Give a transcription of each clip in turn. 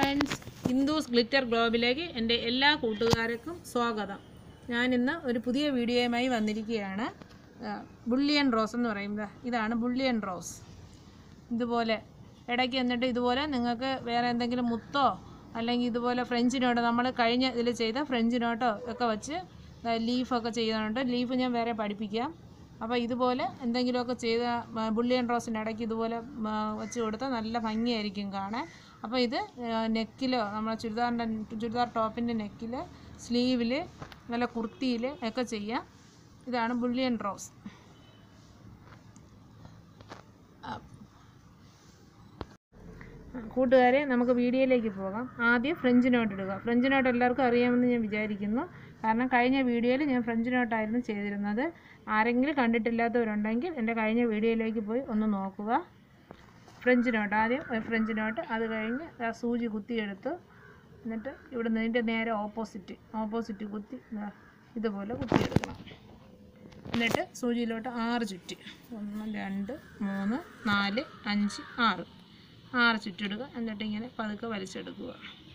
Friends Hindus glitter ഗ്ലോബിലേക്ക് എൻ്റെ എല്ലാ കൂട്ടുകാർക്കും സ്വാഗതം ഞാനിന്ന് ഒരു പുതിയ വീഡിയോയുമായി വന്നിരിക്കുകയാണ് ആ, ബുള്ളിയൻ റോസ് എന്ന് പറയുന്നത് ഇതാണ് ബുള്ളിയൻ റോസ് ഇതുപോലെ ഇടയ്ക്ക് എന്നിട്ട് ഇതുപോലെ നിങ്ങൾക്ക് വേറെ എന്തെങ്കിലും മുത്തോ അല്ലെങ്കിൽ ഇതുപോലെ ഫ്രഞ്ച് നോട്ടോ നമ്മൾ കഴിഞ്ഞ ഇതിൽ ചെയ്ത ഫ്രഞ്ച് നോട്ടോ ഒക്കെ വെച്ച് ലീഫൊക്കെ ചെയ്യുന്നുണ്ട് ലീഫ് ഞാൻ വേറെ പഠിപ്പിക്കാം അപ്പോൾ ഇതുപോലെ എന്തെങ്കിലുമൊക്കെ ചെയ്ത ആ, ബുള്ളിയൻ റോസിൻ്റെ ഇടയ്ക്ക് ഇതുപോലെ ആ, വെച്ച് കൊടുത്താൽ നല്ല ഭംഗിയായിരിക്കും കാണാൻ അപ്പോൾ ഇത് നെക്കിലോ നമ്മളെ ചുരിദാറിൻ്റെ ചുരിദാർ ടോപ്പിൻ്റെ നെക്കിൽ സ്ലീവിൽ നല്ല കുർത്തിയിൽ ഒക്കെ ചെയ്യാം ഇതാണ് ബുള്ളിയൻ റോസ് കൂട്ടുകാരെ നമുക്ക് വീഡിയോയിലേക്ക് പോകാം ആദ്യം ഫ്രഞ്ച് നോട്ട് ഇടുക ഫ്രഞ്ച് നോട്ട് എല്ലാവർക്കും അറിയാമെന്ന് ഞാൻ വിചാരിക്കുന്നു കാരണം കഴിഞ്ഞ വീഡിയോയിൽ ഞാൻ ഫ്രഞ്ച് നോട്ടായിരുന്നു ചെയ്തിരുന്നത് ആരെങ്കിലും കണ്ടിട്ടില്ലാത്തവരുണ്ടെങ്കിൽ എൻ്റെ കഴിഞ്ഞ വീഡിയോയിലേക്ക് പോയി ഒന്ന് നോക്കുക ഫ്രഞ്ച് നോട്ട് ആദ്യം ഒരു ഫ്രഞ്ച് നോട്ട് അത് കഴിഞ്ഞ് ആ സൂചി കുത്തിയെടുത്ത് എന്നിട്ട് ഇവിടെ നിന്നിട്ട് നേരെ ഓപ്പോസിറ്റ് ഓപ്പോസിറ്റ് കുത്തി ദാ ഇതുപോലെ കുത്തിയെടുക്കണം എന്നിട്ട് സൂചിയിലോട്ട് ആറ് ചുറ്റ് ഒന്ന് രണ്ട് മൂന്ന് നാല് അഞ്ച് ആറ് ആറ് ചുറ്റിടുക എന്നിട്ട് ഇങ്ങനെ പതുക്കെ വലിച്ചെടുക്കുക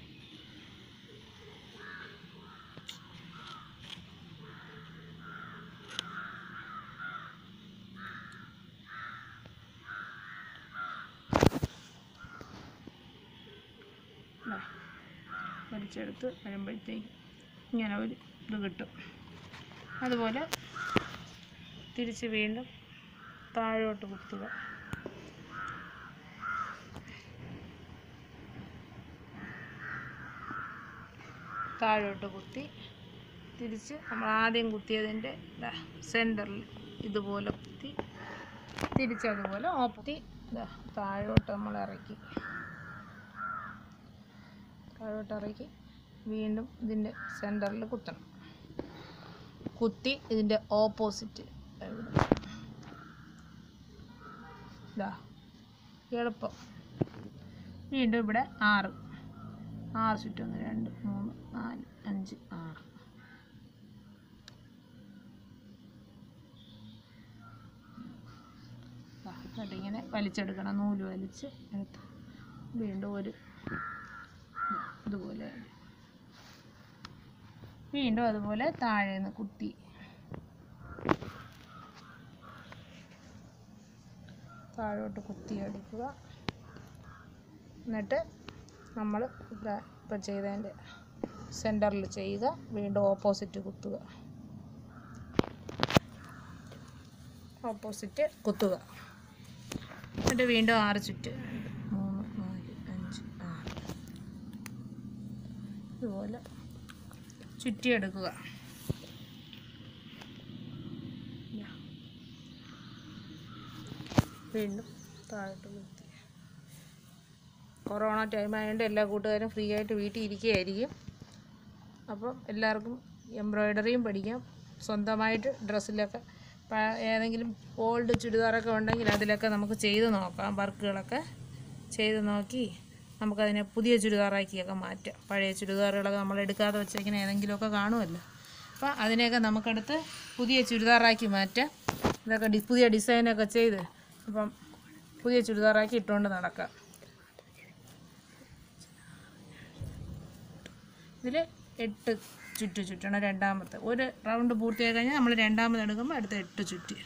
ദാ, വലിച്ചെടുത്ത് വരുമ്പോഴത്തേക്ക് ഇങ്ങനെ ഒരു ഇത് കിട്ടും അതുപോലെ തിരിച്ച് വീണ്ടും താഴോട്ട് കുത്തുക താഴോട്ട് കുത്തി തിരിച്ച് നമ്മൾ ആദ്യം കുത്തിയതിൻ്റെ സെൻറ്ററിൽ ഇതുപോലെ കുത്തി തിരിച്ചതുപോലെ ഓപ്പത്തി ദാ താഴോട്ട് നമ്മൾ ഇറക്കി താഴോട്ട് ഇറക്കി വീണ്ടും ഇതിൻ്റെ സെൻറ്ററിൽ കുത്തണം കുത്തി ഇതിൻ്റെ ഓപ്പോസിറ്റ് ഇതാ എളുപ്പം വീണ്ടും ഇവിടെ ആറ് ആറ് ചുറ്റൊന്ന് രണ്ട് മൂന്ന് നാല് അഞ്ച് ആറ് ദാ, എന്നിട്ട് ഇങ്ങനെ വലിച്ചെടുക്കണം നൂല് വലിച്ച് എടുത്ത് വീണ്ടും ഒരു ദാ, ഇതുപോലെ വീണ്ടും അതുപോലെ താഴെ നിന്ന് കുത്തി താഴോട്ട് കുത്തിയെടുക്കുക എന്നിട്ട് നമ്മൾ ഇപ്പം ചെയ്തതിൻ്റെ സെൻറ്ററിൽ ചെയ്യുക വീണ്ടും ഓപ്പോസിറ്റ് കുത്തുക ഓപ്പോസിറ്റ് കുത്തുക എന്നിട്ട് വീണ്ടും ആറ് ചുറ്റ് രണ്ട് മൂന്ന് നാല് അഞ്ച് ആറ് ഇതുപോലെ ചുറ്റിയെടുക്കുക ഇതാ. വീണ്ടും താഴോട്ട് കുത്തി കൊറോണ ടൈം ആയതുകൊണ്ട് എല്ലാ കൂട്ടുകാരും ഫ്രീ ആയിട്ട് വീട്ടിൽ ഇരിക്കുകയായിരിക്കും അപ്പം എല്ലാവർക്കും എംബ്രോയ്ഡറിയും പഠിക്കാം സ്വന്തമായിട്ട് ഡ്രസ്സിലൊക്കെ പ- ഏതെങ്കിലും ഓൾഡ് ചുരിദാറൊക്കെ ഉണ്ടെങ്കിൽ അതിലൊക്കെ നമുക്ക് ചെയ്ത് നോക്കാം വർക്കുകളൊക്കെ ചെയ്ത് നോക്കി നമുക്കതിനെ പുതിയ ചുരിദാറാക്കിയൊക്കെ മാറ്റാം പഴയ ചുരിദാറുകളൊക്കെ നമ്മൾ എടുക്കാതെ വെച്ചേക്കുന്ന ഏതെങ്കിലുമൊക്കെ കാണുമല്ലോ അപ്പോൾ അതിനെയൊക്കെ നമുക്കെടുത്ത് പുതിയ ചുരിദാറാക്കി മാറ്റാം ഇതൊക്കെ ഡി പുതിയ ഡിസൈനൊക്കെ ചെയ്ത് അപ്പം പുതിയ ചുരിദാറാക്കി ഇട്ടുകൊണ്ട് നടക്കാം ഇതിൽ എട്ട് ചുറ്റ് ചുറ്റണം രണ്ടാമത്തെ ഒരു റൗണ്ട് പൂർത്തിയായി കഴിഞ്ഞാൽ നമ്മൾ രണ്ടാമത് എടുക്കുമ്പോൾ അടുത്ത എട്ട് ചുറ്റ്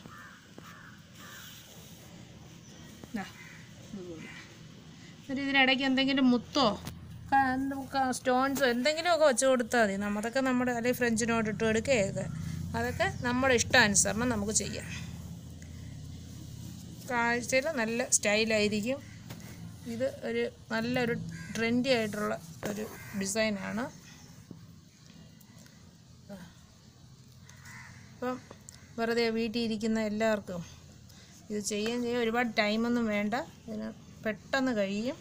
ദാ, ഇതുപോലെ എന്നിട്ട് ഇതിനിടയ്ക്ക് എന്തെങ്കിലും മുത്തോ സ്റ്റോൺസോ എന്തെങ്കിലുമൊക്കെ വെച്ച് കൊടുത്താൽ മതി നമ്മ- അതൊക്കെ നമ്മുടെ അല്ലെങ്കിൽ ഫ്രഞ്ച് നോട്ട് ഇട്ട് എടുക്കുകയൊക്കെ അതൊക്കെ നമ്മുടെ ഇഷ്ടാനുസരണം നമുക്ക് ചെയ്യാം കാഴ്ചയിൽ നല്ല സ്റ്റൈലായിരിക്കും ഇത് ഒരു നല്ലൊരു ട്രെൻഡി ആയിട്ടുള്ള ഒരു ഡിസൈനാണ് അപ്പം വെറുതെ വീട്ടിൽ ഇരിക്കുന്ന എല്ലാവർക്കും ഇത് ചെയ്യുകയും ചെയ്യാം ഒരുപാട് ടൈമൊന്നും വേണ്ട ഇതിന് പെട്ടെന്ന് കഴിയും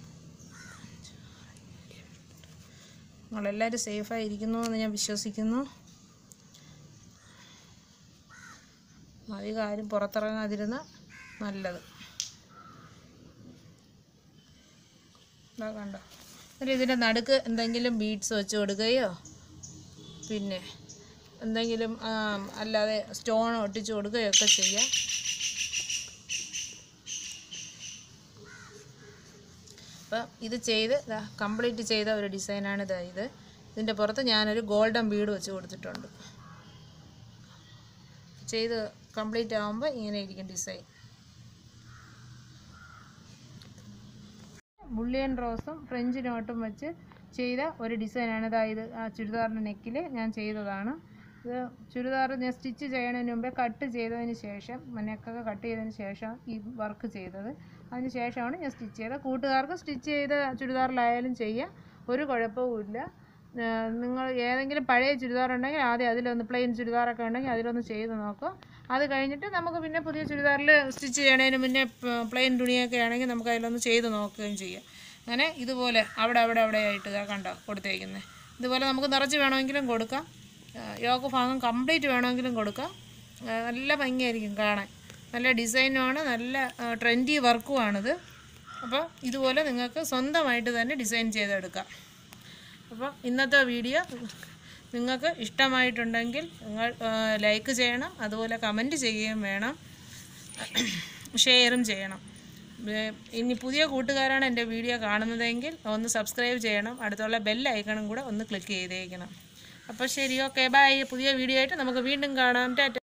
നിങ്ങളെല്ലാവരും സേഫായിരിക്കുന്നു എന്ന് ഞാൻ വിശ്വസിക്കുന്നു അധികം ആരും പുറത്തിറങ്ങാതിരുന്ന നല്ലത് ഇതാ കണ്ടോ എന്നിട്ട് ഇതിൻ്റെ നടുക്ക് എന്തെങ്കിലും ബീഡ്സ് വെച്ച് കൊടുക്കുകയോ പിന്നെ എന്തെങ്കിലും ആ, അല്ലാതെ സ്റ്റോൺ ഒട്ടിച്ച് കൊടുക്കുകയോ ഒക്കെ ചെയ്യാം അപ്പം ഇത് ചെയ്ത് കംപ്ലീറ്റ് ചെയ്ത ഒരു ഡിസൈനാണ് ഇത് ഇത് ഇതിൻ്റെ പുറത്ത് ഞാനൊരു ഗോൾഡൻ ബീഡ് വെച്ച് കൊടുത്തിട്ടുണ്ട് ചെയ്ത് കംപ്ലീറ്റ് ആകുമ്പോൾ ഇങ്ങനെ ഇരിക്കും ഡിസൈൻ ബുള്ളിയൻ റോസും ഫ്രഞ്ച് നോട്ടും വെച്ച് ചെയ്ത ഒരു ഡിസൈനാണ് ഇതായത് ആ ചുരിദാറിൻ്റെ നെക്കിൽ ഞാൻ ചെയ്തതാണ് ഇത് ചുരിദാർ ഞാൻ സ്റ്റിച്ച് ചെയ്യണതിന് മുമ്പേ കട്ട് ചെയ്തതിന് ശേഷം നെക്കൊക്കെ കട്ട് ചെയ്തതിന് ശേഷം ഈ വർക്ക് ചെയ്തത് അതിന് ശേഷമാണ് ഞാൻ സ്റ്റിച്ച് ചെയ്തത് കൂട്ടുകാർക്ക് സ്റ്റിച്ച് ചെയ്ത ചുരിദാറിലായാലും ചെയ്യാം ഒരു കുഴപ്പവുമില്ല ഏഹ് നിങ്ങൾ ഏതെങ്കിലും പഴയ ചുരിദാർ ഉണ്ടെങ്കിൽ ആദ്യം അതിലൊന്ന് പ്ലെയിൻ ചുരിദാറൊക്കെ ഉണ്ടെങ്കിൽ അതിലൊന്ന് ചെയ്ത് നോക്കുക അത് കഴിഞ്ഞിട്ട് നമുക്ക് പിന്നെ പുതിയ ചുരിദാറിൽ സ്റ്റിച്ച് ചെയ്യണതിന് മുന്നേ പ്ലെയിൻ തുണിയൊക്കെ ആണെങ്കിൽ നമുക്ക് അതിലൊന്ന് ചെയ്ത് നോക്കുകയും ചെയ്യാം അങ്ങനെ ഇതുപോലെ അവിടെ അവിടെ അവിടെ ആയിട്ട് ഇതാ കണ്ടോ കൊടുത്തേക്കുന്നത് ഇതുപോലെ നമുക്ക് നിറച്ച് വേണമെങ്കിലും കൊടുക്കാം യോഗ ഭാഗം കംപ്ലീറ്റ് വേണമെങ്കിലും കൊടുക്കാം ആ, നല്ല ഭംഗിയായിരിക്കും കാണാൻ നല്ല ഡിസൈനുമാണ് നല്ല ട്രെൻഡി വർക്കുമാണിത് അപ്പോൾ ഇതുപോലെ നിങ്ങൾക്ക് സ്വന്തമായിട്ട് തന്നെ ഡിസൈൻ ചെയ്തെടുക്കാം അപ്പം ഇന്നത്തെ വീഡിയോ നിങ്ങൾക്ക് ഇഷ്ടമായിട്ടുണ്ടെങ്കിൽ നിങ്ങൾ ലൈക്ക് ചെയ്യണം അതുപോലെ കമൻറ്റ് ചെയ്യുകയും വേണം ഷെയറും ചെയ്യണം ഏ, ഇനി പുതിയ കൂട്ടുകാരാണ് എൻ്റെ വീഡിയോ കാണുന്നതെങ്കിൽ ഒന്ന് സബ്സ്ക്രൈബ് ചെയ്യണം അടുത്തുള്ള ബെൽ ഐക്കണും കൂടെ ഒന്ന് ക്ലിക്ക് ചെയ്തേക്കണം അപ്പോൾ ശരി ഓക്കെ ബൈ പുതിയ വീഡിയോ ആയിട്ട് നമുക്ക് വീണ്ടും കാണാം ടാറ്റ